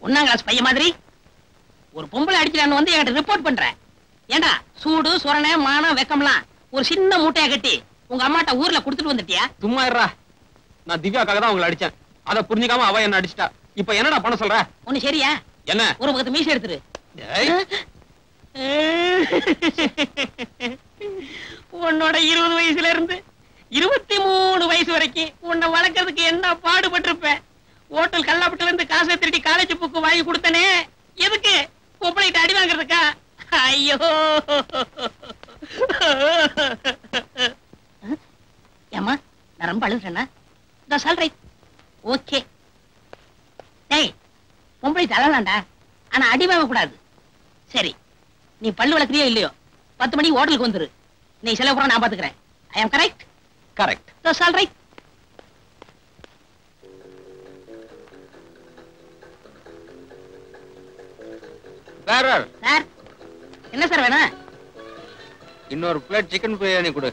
ஒன்னாம் கிளாஸ் பையன் மாதிரி ஒரு பொம்பளை அடிக்கிறான்னு வந்து என்கிட்ட ரிப்போர்ட் பண்ற ஏண்டா சூடு சுரணை மானம் வெக்கம்லாம் ஒரு சின்ன மூட்டையா கட்டி உங்க அம்மாட்ட ஊர்ல குடுத்துட்டு வந்துட்டியா சும்மா இருடா நான் திவ்யாக்காக தான் உங்களை அடிச்சேன் அதை புரிஞ்சுக்காம அவ என்ன அடிச்சிட்டா இப்ப என்னடா பண்ண சொல்ற ஒண்ணு சரியா என்ன ஒரு பக்கத்து மீசை எடுத்துரு ஏய், உன்னோட இருபது வயசுல இருந்து இருபத்தி மூணு வயசு வரைக்கும் உன்னை வளர்க்கறதுக்கு என்ன பாடுபட்டிருப்ப ஹோட்டல் கல்லாப்பட்டுல இருந்து காசை திருடி காலேஜ் புக்கு வாங்கி கொடுத்தனே எதுக்கு பொம்பளைகிட்ட அடி வாங்குறதுக்கா ஐயோ ஏமா நான் ரொம்ப அழுதுறேன்னா இந்த சொல்றேன் ஓகே டேய் பொம்பளை தள்ளலாம்டா ஆனா அடி வாங்க கூடாது சரி நீ பல்லு வளர்க்குறியோ இல்லையோ பத்து மணிக்கு ஹோட்டலுக்கு வந்துரு நீ செலவு கூட நான் பாத்துக்கிறேன் I am correct correct that's all right வேற சார் என்ன சார் வேணும் இன்னொரு பிளேட் சிக்கன் பிரியாணி கொடு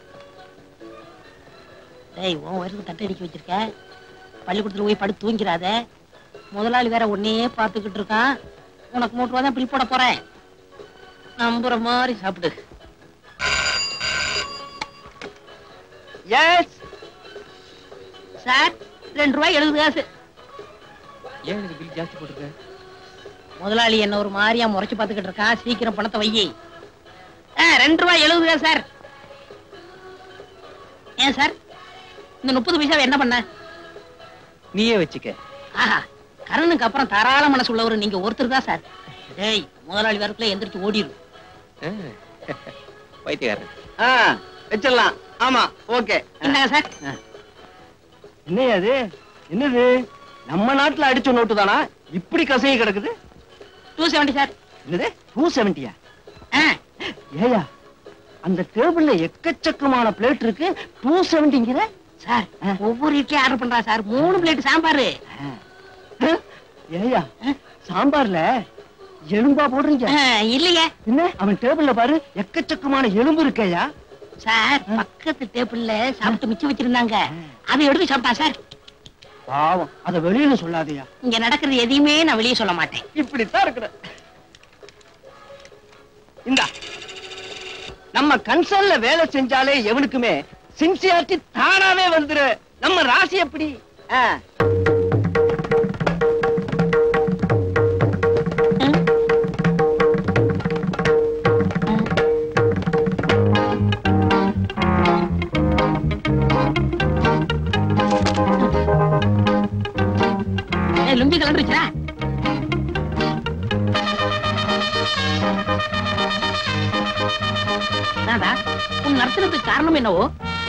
டேய் உன் வயிறுக்கு தட்டை அடிக்க வச்சிருக்க பள்ளிக்கூடத்துல போய் படுத்து தூங்கிறாத முதலாளி வேற உன்னையே பார்த்துக்கிட்டு இருக்கான் உனக்கு மூட்டு ரூபா தான் பில் போட போறேன் நம்புற மாதிரி சாப்பிடு எஸ் சார் ரெண்டு ரூபாய் எழுபது காசு ஏன் எனக்கு பில் ஜாஸ்தி போட்டுருக்க முதலாளி என்ன ஒரு மாதிரியா முறைச்சு பார்த்துக்கிட்டு இருக்கான் சீக்கிரம் பணத்தை வையி ஆ, ரெண்டு ரூபாய் எழுபது காசு சார் ஏன் சார் இந்த முப்பது பைசாவை என்ன பண்ண நீயே வச்சுக்க ஆஹா கரனுக்கு அப்புறம் தாராள மனசு உள்ளவர் நீங்க ஒருத்தர் தான் சார் டேய் முதலாளி வரக்குள்ள எந்திரிச்சு ஓடிடும் பைத்தியாரு ஆ வச்சிடலாம் ஆமா ஓகே என்னங்க சார் என்னையா அது என்னது நம்ம நாட்டுல அடிச்ச நோட்டு தானா இப்படி கசையை கிடக்குது டூ செவன்டி சார் என்னது டூ செவன்டியா ஆ, ஏயா அந்த டேபிள்ல எக்கச்சக்கமான பிளேட் இருக்கு டூ செவன்டிங்கிற சார் ஒவ்வொரு இட்லி ஆர்டர் பண்றா சார் மூணு பிளேட் சாம்பார் ஏயா சாம்பார்ல எலும்பா போடுறீங்க இல்லையே என்ன அவன் டேபிள்ல பாரு எக்கச்சக்கமான எலும்பு இருக்கேயா சார் பக்கத்து டேபிள்ல சாப்பிட்டு மிச்சம் வச்சிருந்தாங்க அதை எடுத்து சாப்பிட்டா சார் பாவம் அத வெளியில சொல்லாதயா இங்க நடக்கிறது எதையுமே நான் வெளியே சொல்ல மாட்டேன் இப்படித்தான் இருக்கிற இந்தா நம்ம கன்சர்ன்ல வேலை செஞ்சாலே எவனுக்குமே சின்சியாரிட்டி தானாவே வந்துரு நம்ம ராசி எப்படி ஆ. ஏய், லுங்கி கலந்துருச்சா நாதா உன் நர்த்தனத்துக்கு காரணம் என்னவோ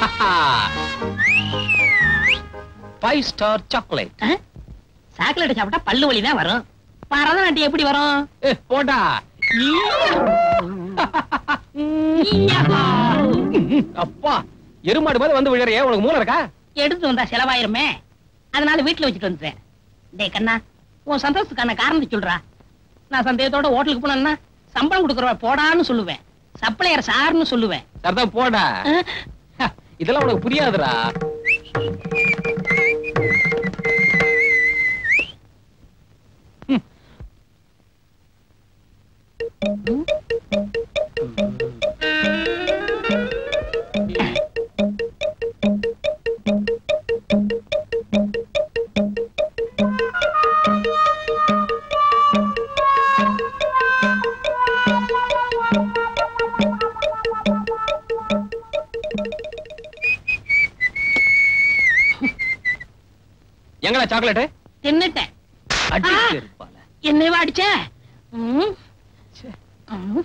ஃபைவ் ஸ்டார் சாக்லேட் சாக்லேட் சாப்பிட்டா பல்லு வலி தான் வரும் பரதநாட்டியம் எப்படி வரும் ஏ போடா அப்பா எருமாடு மாதிரி வந்து விழறியே உனக்கு மூளை இருக்கா எடுத்து வந்தா செலவாயிருமே அதனால வீட்டுல வச்சுட்டு வந்துட்டேன் டேய் கண்ணா உன் சந்தோஷத்துக்கான காரணத்தை சொல்றா நான் சந்தேகத்தோட ஹோட்டலுக்கு போனேன்னா சம்பளம் கொடுக்குறவ போடான்னு சொல்லுவேன் சப்ளையர் சார்னு சொல்லுவேன் சரிதான் போடா அஹ், ஹ, இதெல்லாம் உனக்கு புரியாதுடா எங்கடா சாக்லேட் தின்னுட்டேன் அடிச்சு இருப்பால என்னைவா அடிச்ச ம். ம்.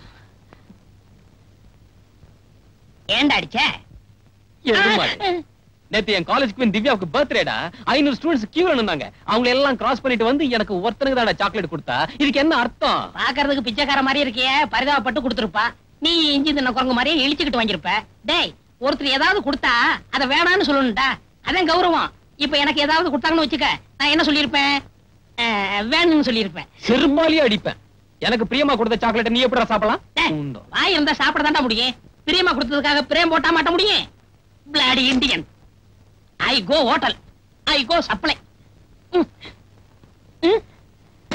ஏன்டா அடிச்ச எருமாடு ஆ, நேத்து என் காலேஜ் குவீன் திவ்யாவுக்கு பர்த்டேடா ஐநூறு ஸ்டூடெண்ட்ஸ் கியூல இருந்தாங்க அவங்க எல்லாம் கிராஸ் பண்ணிட்டு வந்து எனக்கு ஒருத்தனுக்கு தான் சாக்லேட் கொடுத்தா இதுக்கு என்ன அர்த்தம் பாக்குறதுக்கு பிச்சைக்கார மாதிரி இருக்கியே பரிதாபப்பட்டு கொடுத்துருப்பா நீ இஞ்சி தின்ன குரங்கு மாதிரியே இழிச்சுக்கிட்டு வாங்கியிருப்ப டேய் ஒருத்தர் ஏதாவது கொடுத்தா அதை வேணான்னு சொல்லணும்டா அதான் கௌரவம் இப்ப எனக்கு ஏதாவது கொடுத்தாங்கன்னு வச்சுக்க நான் என்ன சொல்லியிருப்பேன் அஹ், வேணும்னு சொல்லியிருப்பேன் செருமாலியே அடிப்பேன் எனக்கு பிரியமா கொடுத்த சாக்லேட் நீ எப்படிடா சாப்பிடலாம் டேய், உண்டோ. வாய் இருந்தா சாப்பிட தாண்டா முடியும் பிரியமா கொடுத்ததுக்காக பிரேம் போட்டா மாட்ட முடியும் bloody Indian I go hotel I go supply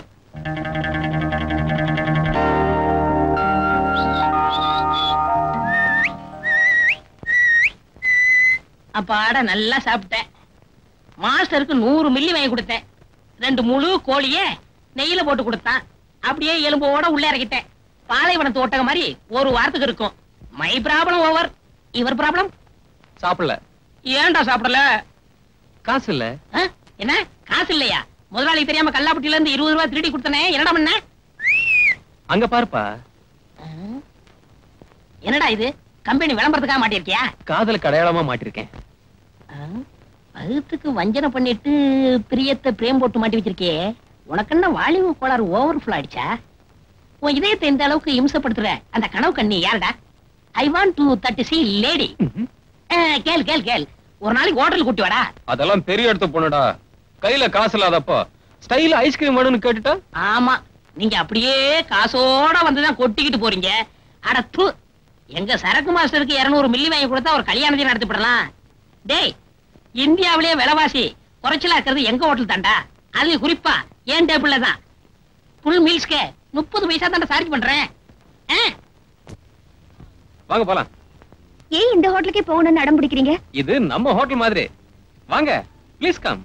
அப்பாட நல்லா சாப்பிட்டேன் மாஸ்டருக்கு நூறு மில்லி வாங்கி கொடுத்தேன் ரெண்டு முழு கோழிய நெய்யில போட்டு கொடுத்தான் அப்படியே எலும்போட உள்ள இறக்கிட்டேன் பாலைவனத்து ஒட்டக மாதிரி ஒரு வாரத்துக்கு இருக்கும் மை ப்ராப்ளம் ஓவர் இவர் ப்ராப்ளம் சாப்பிடல ஏன்டா சாப்பிடல காசு இல்ல ஆ? என்ன காசு இல்லையா முதலாளி தெரியாம கல்லாப்பட்டியில இருந்து இருபது ரூபாய் திருடி கொடுத்தனே என்னடா பண்ண அங்க பாருப்பா ஆ? என்னடா இது கம்பெனி விளம்பரத்துக்காக மாட்டிருக்கியா காதலுக்கு அடையாளமா மாட்டிருக்கேன் ஆ? பகுத்துக்கு வஞ்சனை பண்ணிட்டு பிரியத்தை பிரேம் போட்டு மாட்டி வச்சிருக்கே உனக்கு என்ன வாலிப கோளாறு ஓவர் ஆயிடுச்சா உன் இதயத்தை இந்த அளவுக்கு இம்சப்படுத்துற அந்த கனவு கண்ணி யாருடா ஐ வாண்ட் டு தட்டு சி லேடி கேள் கேள் கேள் ஒரு நாளைக்கு ஹோட்டல் கூட்டி வாடா அதெல்லாம் பெரிய இடத்து பொண்ணுடா கையில காசு இல்லாதப்போ ஸ்டைல் ஐஸ்கிரீம் வேணும்னு கேட்டுட்டா ஆமா நீங்க அப்படியே காசோட வந்துதான் கொட்டிக்கிட்டு போறீங்க அட து எங்க சரக்கு மாஸ்டருக்கு 200 மில்லி வாங்கி கொடுத்தா ஒரு கல்யாணத்தையும் நடத்திவிடலாம் டேய் இந்தியாவிலேயே விலைவாசி குறைச்சலா இருக்கிறது எங்க ஹோட்டல் தாண்டா அதுலயும் குறிப்பா ஏன் டேபிள்ல தான் ஃபுல் மீல்ஸ்க்கு முப்பது பைசா தாண்டா சார்ஜ் பண்றேன் ஆ? வாங்க போலாம் ஏன் இந்த ஹோட்டலுக்கே போகணும்னு அடம் பிடிக்கிறீங்க இது நம்ம ஹோட்டல் மாதிரி வாங்க ப்ளீஸ் கம்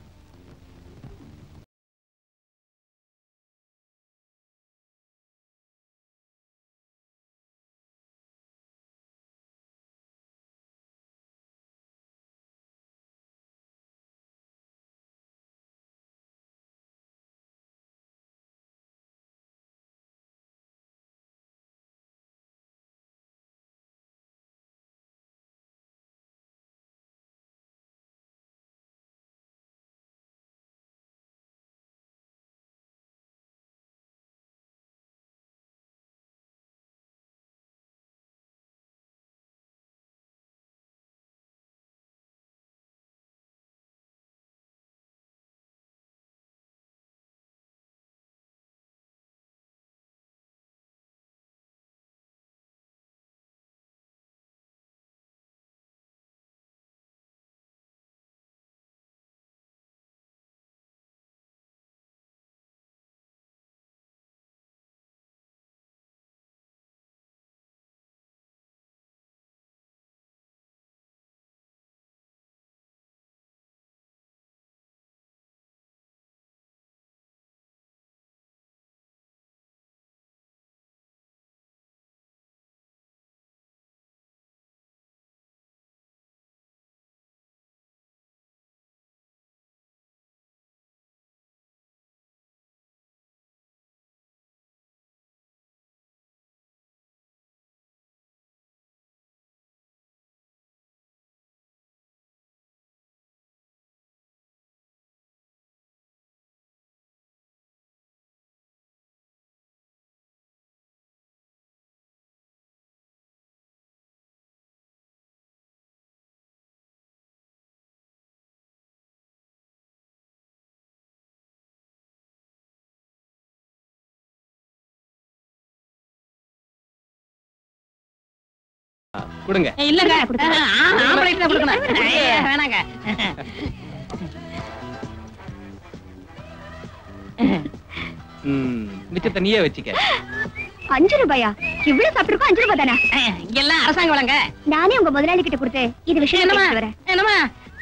கொடுங்க இல்லங்க கொடுங்க. ஆ, ஆம்பளைக்கு தான் கொடுக்கணும் ஐயா, வேணாங்க ம், மிச்சத்தை நீயே வச்சுக்க அஞ்சு ரூபாயா இவ்வளவு சாப்பிட்டுருக்கோம் அஞ்சு ரூபாய் தானே இங்கெல்லாம் அரசாங்க வழங்க நானே உங்க முதலாளி கிட்ட கொடுத்து இது விஷயம் என்னமா பேசிட்டு வரேன் என்னமா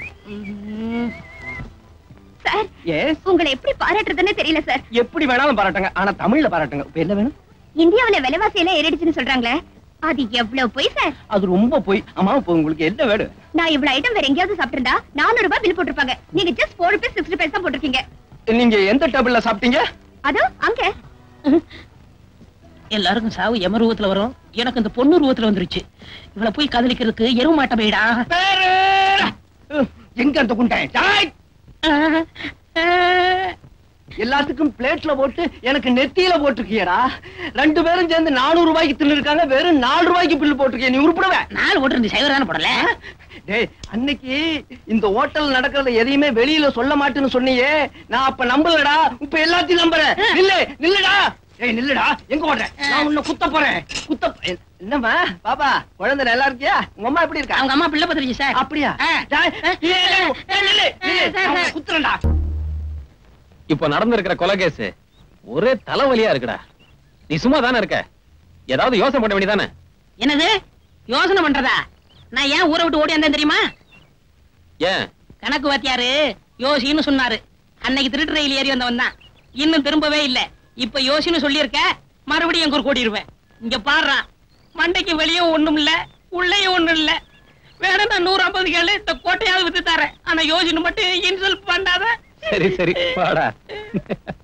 சார் எஸ் உங்களை எப்படி பாராட்டுறதுன்னு தெரியல சார் எப்படி வேணாலும் பாராட்டுங்க ஆனா தமிழ்ல பாராட்டுங்க இப்ப என்ன வேணும் இந்தியாவுல விலைவாசி எல்லாம் ஏறிடுச்சுன்னு சொல்றாங்களே அது எவ்வளவு போய் சார் அது ரொம்ப போய் ஆமா இப்ப உங்களுக்கு என்ன வேணும் நான் இவ்வளவு ஐட்டம் வேற எங்கேயாவது சாப்பிட்டிருந்தா நானூறு ரூபாய் பில் போட்டிருப்பாங்க நீங்க just four rupees six rupees தான் போட்டிருக்கீங்க நீங்க எந்த டேபிள்ல சாப்பிட்டீங்க அதோ அங்க எல்லாருக்கும் சாவு எம ரூபத்துல வரும் எனக்கு இந்த பொண்ணு ரூபத்துல வந்துருச்சு இவளை போய் காதலிக்கிறதுக்கு எருவு மாட்ட போயிடா பேரு! எங்க அந்த குண்டை டாய்! எல்லாத்துக்கும் பிளேட்ல போட்டு எனக்கு நெத்தியில போட்டிருக்கியடா ரெண்டு பேரும் சேர்ந்து நானூறு ரூபாய்க்கு தின்னு இருக்காங்க வெறும் நாலு ரூபாய்க்கு பில்லு போட்டிருக்கிய நீ உருப்பிடுவ நாலு ஓட்டு இருந்து சைவர் தானே போடல டேய் அன்னைக்கு இந்த ஹோட்டல் நடக்கிறத எதையுமே வெளியில சொல்ல மாட்டேன்னு சொன்னியே நான் அப்ப நம்பலடா இப்ப எல்லாத்தையும் நம்புறேன் நில்லு நில்லுடா ஏய் நில்லுடா எங்க ஓடுற நான் உன்னை குத்த போறேன் குத்த போ- என்னம்மா பாப்பா குழந்தை நல்லா இருக்கியா உங்க அம்மா எப்படி இருக்கா அவங்க அம்மா பிள்ளை பத்திரிச்சு சார் அப்படியா ஆ. டேய், ஏய், ஏய், ஏய், நில்லு, நில்லு. சார், நான் உன்னை சார். குத்துறேன்டா இப்போ நடந்திருக்கிற கொலை கேஸ் ஒரே தலைவலியா இருக்குடா நீ சும்மா தானே இருக்க ஏதாவது யோசனை பண்ண வேண்டியதானே என்னது யோசனை பண்றதா நான் ஏன் ஊரை விட்டு ஓடி வந்தேன் தெரியுமா ஏன் கணக்கு வாத்தியாரு யோசின்னு சொன்னாரு அன்னைக்கு திருட்டு ரயில் ஏறி வந்தவன் தான் இன்னும் திரும்பவே இல்ல இப்ப யோசின்னு சொல்லியிருக்க மறுபடியும் எங்க ஊர் கூட்டிடுவேன் இங்க பாடுறா மண்டைக்கு வெளியே ஒண்ணும் இல்ல உள்ளேயும் ஒண்ணும் இல்ல வேணா நான் நூறு ஐம்பது கேளு இந்த கோட்டையாவது வித்து தரேன் ஆனா யோசின்னு மட்டும் இன்சல்ட் பண்ணாத சரி சரி வாடா